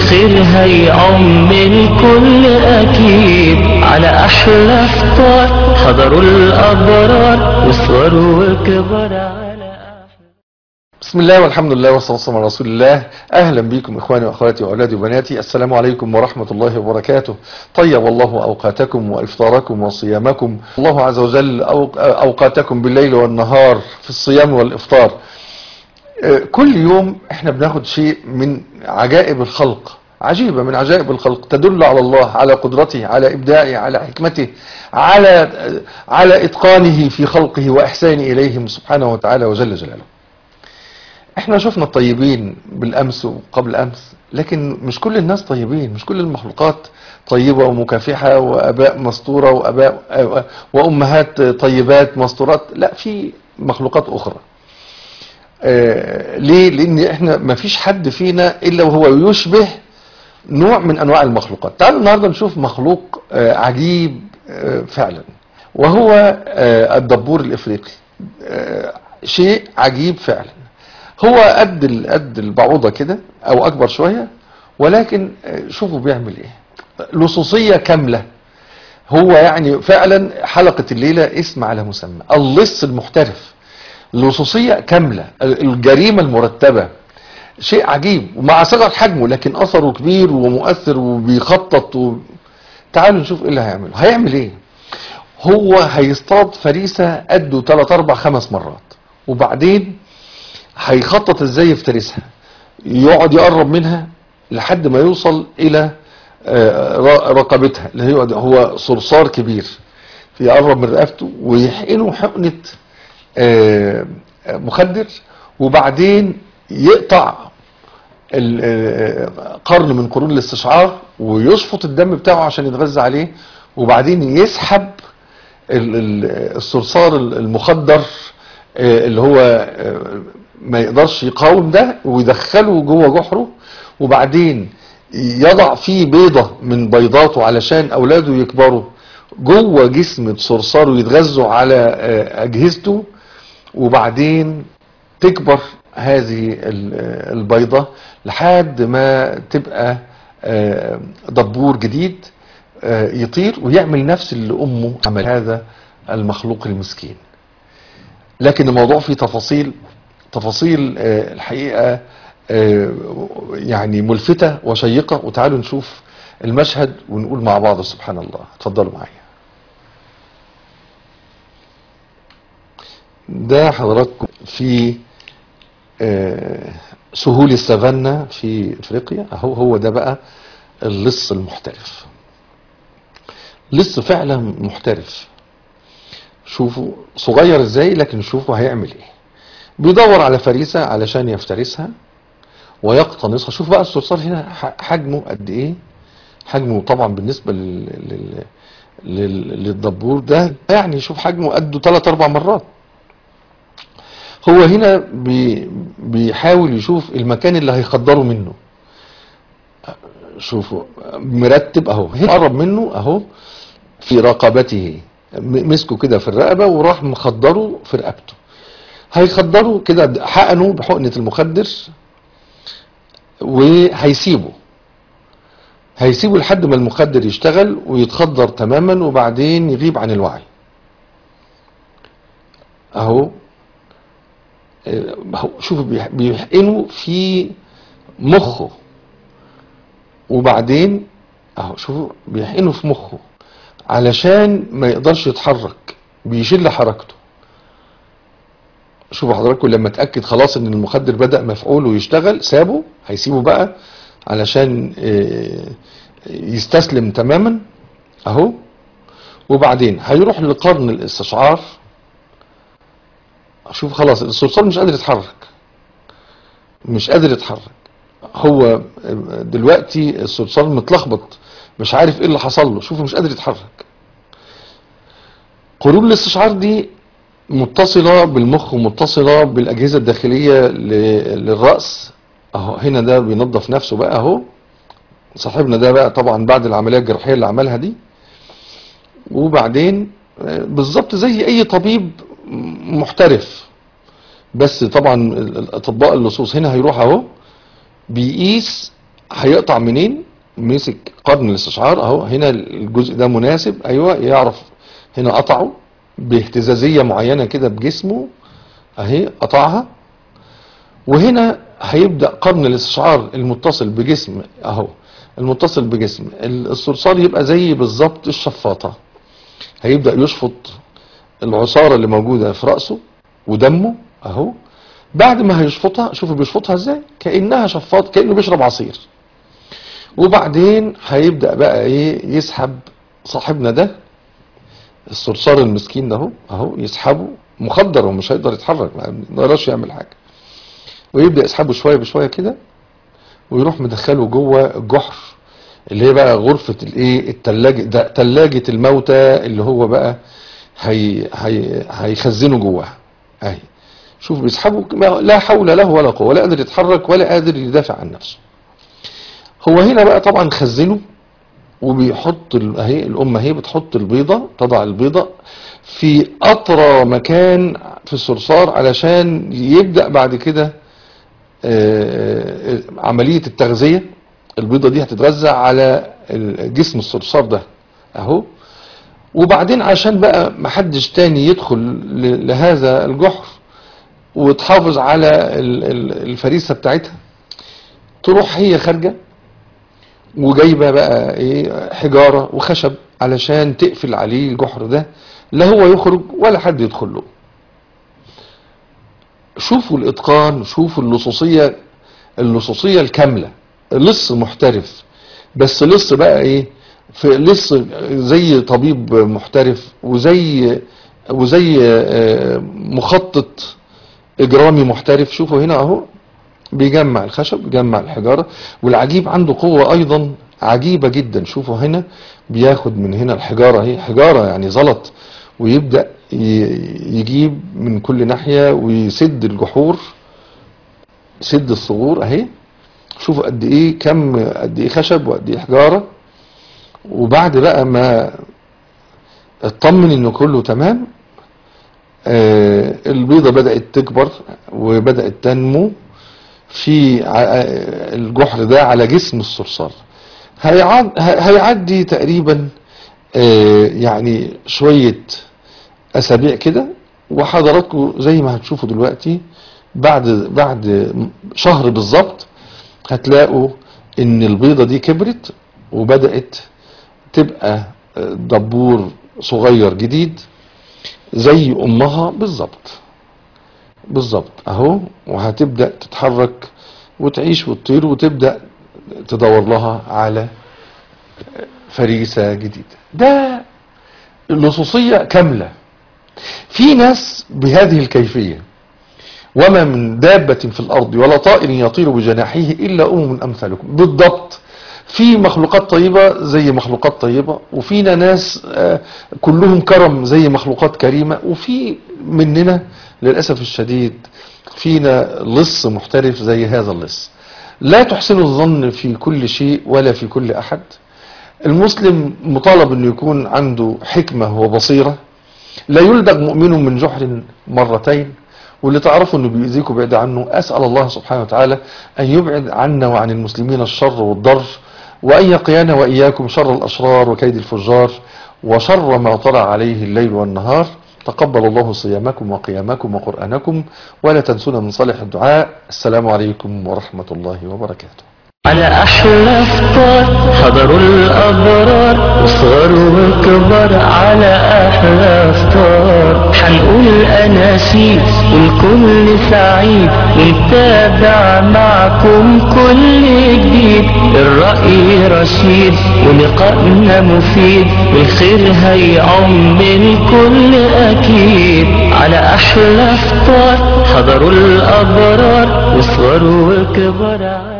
الخير هيعم الكل أكيد على أحلى فطار حضروا الأبرار وصغروا وكبر على أحلى بسم الله والحمد لله والصلاة والسلام على رسول الله أهلا بكم إخواني وأخواتي وأولادي وبناتي السلام عليكم ورحمة الله وبركاته طيب الله أوقاتكم وإفطاركم وصيامكم الله عز وجل أوق- أوقاتكم بالليل والنهار في الصيام والإفطار آه، كل يوم احنا بناخد شيء من عجائب الخلق عجيبة من عجائب الخلق تدل على الله على قدرته على إبداعه على حكمته على آه، على إتقانه في خلقه وإحسانه إليهم سبحانه وتعالى وجل جلاله احنا شفنا الطيبين بالامس وقبل امس لكن مش كل الناس طيبين مش كل المخلوقات طيبة ومكافحة واباء مسطورة واباء وامهات طيبات مسطورات لا في مخلوقات اخرى آه ليه لان احنا ما فيش حد فينا الا وهو يشبه نوع من انواع المخلوقات تعالوا النهارده نشوف مخلوق آه عجيب آه فعلا وهو آه الدبور الافريقي آه شيء عجيب فعلا هو قد ال- قد البعوضه كده او اكبر شويه ولكن آه، شوفوا بيعمل ايه لصوصيه كامله هو يعني فعلا حلقه الليله اسم على مسمى اللص المحترف لصوصيه كامله ال- الجريمه المرتبه شيء عجيب ومع صغر حجمه لكن اثره كبير ومؤثر وبيخطط و... تعالوا نشوف ايه اللي هيعمله هيعمل ايه هو هيصطاد فريسه قده 3 4 5 مرات وبعدين هيخطط ازاي يفترسها يقعد يقرب منها لحد ما يوصل الى آه، ر- رقبتها اللي هو هو صرصار كبير يقرب من رقبته ويحقنه حقنة آه، آه، مخدر وبعدين يقطع ال- آه، قرن من قرون الاستشعار ويشفط الدم بتاعه عشان يتغذى عليه وبعدين يسحب ال- ال- الصرصار المخدر آه، اللي هو آه، ما يقدرش يقاوم ده ويدخله جوه جحره وبعدين يضع فيه بيضة من بيضاته علشان اولاده يكبروا جوه جسم صرصار ويتغذوا على آه، اجهزته وبعدين تكبر هذه ال- البيضة لحد ما تبقى آه، دبور جديد آه، يطير ويعمل نفس اللي امه عمل هذا المخلوق المسكين لكن الموضوع فيه تفاصيل تفاصيل آه، الحقيقة آه، يعني ملفتة وشيقة وتعالوا نشوف المشهد ونقول مع بعض سبحان الله اتفضلوا معايا ده حضراتكم في آه، سهول السافانا في افريقيا اهو هو ده بقى اللص المحترف لص فعلا محترف شوفوا صغير ازاي لكن شوفوا هيعمل ايه بيدور على فريسة علشان يفترسها ويقتنصها شوف بقى الصرصار هنا ح- حجمه قد ايه حجمه طبعا بالنسبة لل... لل... لل... للدبور ده يعني شوف حجمه قده 3 4 مرات هو هنا بي... بيحاول يشوف المكان اللي هيخدره منه شوفوا مرتب اهو هنا قرب منه اهو في رقبته م- مسكه كده في الرقبة وراح مخدره في رقبته هيخدره كده حقنه بحقنة المخدر وهيسيبه هيسيبه لحد ما المخدر يشتغل ويتخدر تماما وبعدين يغيب عن الوعي اهو آه، اهو شوفوا بيح- بيحقنه في مخه وبعدين اهو شوفوا بيحقنه في مخه علشان ما يقدرش يتحرك بيشل حركته شوفوا حضراتكم لما اتاكد خلاص ان المخدر بدا مفعول ويشتغل سابه هيسيبه بقى علشان آه، يستسلم تماما اهو وبعدين هيروح لقرن الاستشعار شوف خلاص الصرصار مش قادر يتحرك مش قادر يتحرك هو دلوقتي الصرصار متلخبط مش عارف ايه اللي حصل له شوفوا مش قادر يتحرك قرون الاستشعار دي متصلة بالمخ ومتصلة بالأجهزة الداخلية ل- للرأس اهو هنا ده بينظف نفسه بقى اهو صاحبنا ده بقى طبعا بعد العملية الجراحية اللي عملها دي وبعدين آه، بالظبط زي اي طبيب محترف بس طبعا الاطباء اللصوص هنا هيروح اهو بيقيس هيقطع منين مسك قرن الاستشعار اهو هنا الجزء ده مناسب ايوه يعرف هنا قطعه باهتزازيه معينه كده بجسمه اهي قطعها وهنا هيبدا قرن الاستشعار المتصل بجسم اهو المتصل بجسم الصرصار يبقى زي بالظبط الشفاطه هيبدا يشفط العصاره اللي موجوده في راسه ودمه اهو بعد ما هيشفطها شوفوا بيشفطها ازاي كانها شفاط كانه بيشرب عصير وبعدين هيبدا بقى ايه يسحب صاحبنا ده الصرصار المسكين ده اهو اهو يسحبه مخدر ومش هيقدر يتحرك ما يقدرش يعمل حاجه ويبدا يسحبه شويه بشويه كده ويروح مدخله جوه الجحر اللي هي بقى غرفه الايه التلاجه ده تلاجه الموتى اللي هو بقى هي هي هيخزنه جواها اهي شوف بيسحبه ما- لا حول له ولا قوه ولا قادر يتحرك ولا قادر يدافع عن نفسه هو هنا بقى طبعا خزنه وبيحط ال- اهي الام اهي بتحط البيضه تضع البيضه في اطرى مكان في الصرصار علشان يبدا بعد كده آه، آه، عمليه التغذيه البيضه دي هتتغذى على ال- جسم الصرصار ده اهو وبعدين عشان بقى محدش تاني يدخل ل- لهذا الجحر وتحافظ على ال- ال- الفريسه بتاعتها تروح هي خارجه وجايبه بقى ايه حجاره وخشب علشان تقفل عليه الجحر ده لا هو يخرج ولا حد يدخل له شوفوا الاتقان شوفوا اللصوصيه اللصوصيه الكامله لص محترف بس لص بقى ايه في لص زي طبيب محترف وزي وزي آه، مخطط اجرامي محترف شوفوا هنا اهو بيجمع الخشب بيجمع الحجارة والعجيب عنده قوة ايضا عجيبة جدا شوفوا هنا بياخد من هنا الحجارة هي حجارة يعني زلط ويبدأ ي- يجيب من كل ناحية ويسد الجحور سد الثغور اهي شوفوا قد ايه كم قد ايه خشب وقد ايه حجارة وبعد بقى ما اطمن انه كله تمام آه، البيضة بدأت تكبر وبدأت تنمو في ع- آه، الجحر ده على جسم الصرصار هيعد- ه- هيعدي تقريبا آه، يعني شوية أسابيع كده وحضراتكم زي ما هتشوفوا دلوقتي بعد بعد شهر بالظبط هتلاقوا إن البيضة دي كبرت وبدأت تبقى آه، دبور صغير جديد زي امها بالظبط بالظبط اهو وهتبدا تتحرك وتعيش وتطير وتبدا تدور لها على فريسه جديده ده اللصوصيه كامله في ناس بهذه الكيفيه وما من دابة في الأرض ولا طائر يطير بجناحيه إلا أمم أمثالكم بالضبط في مخلوقات طيبة زي مخلوقات طيبة وفينا ناس آه، كلهم كرم زي مخلوقات كريمة وفي مننا للأسف الشديد فينا لص محترف زي هذا اللص لا تحسنوا الظن في كل شيء ولا في كل أحد المسلم مطالب أنه يكون عنده حكمة وبصيرة لا يلدغ مؤمن من جحر مرتين واللي تعرفوا انه بيأذيك وبعد عنه اسال الله سبحانه وتعالى ان يبعد عنا وعن المسلمين الشر والضر وان يقينا واياكم شر الاشرار وكيد الفجار وشر ما طلع عليه الليل والنهار تقبل الله صيامكم وقيامكم وقرآنكم ولا تنسونا من صالح الدعاء السلام عليكم ورحمة الله وبركاته على أحلى فطار حضروا الأبرار وصغر وكبر على أحلى فطار حنقول أناشيد والكل سعيد ونتابع معكم كل جديد الرأي رشيد ولقائنا مفيد والخير هيعم الكل أكيد على أحلى فطار حضروا الأبرار وصغر وكبر على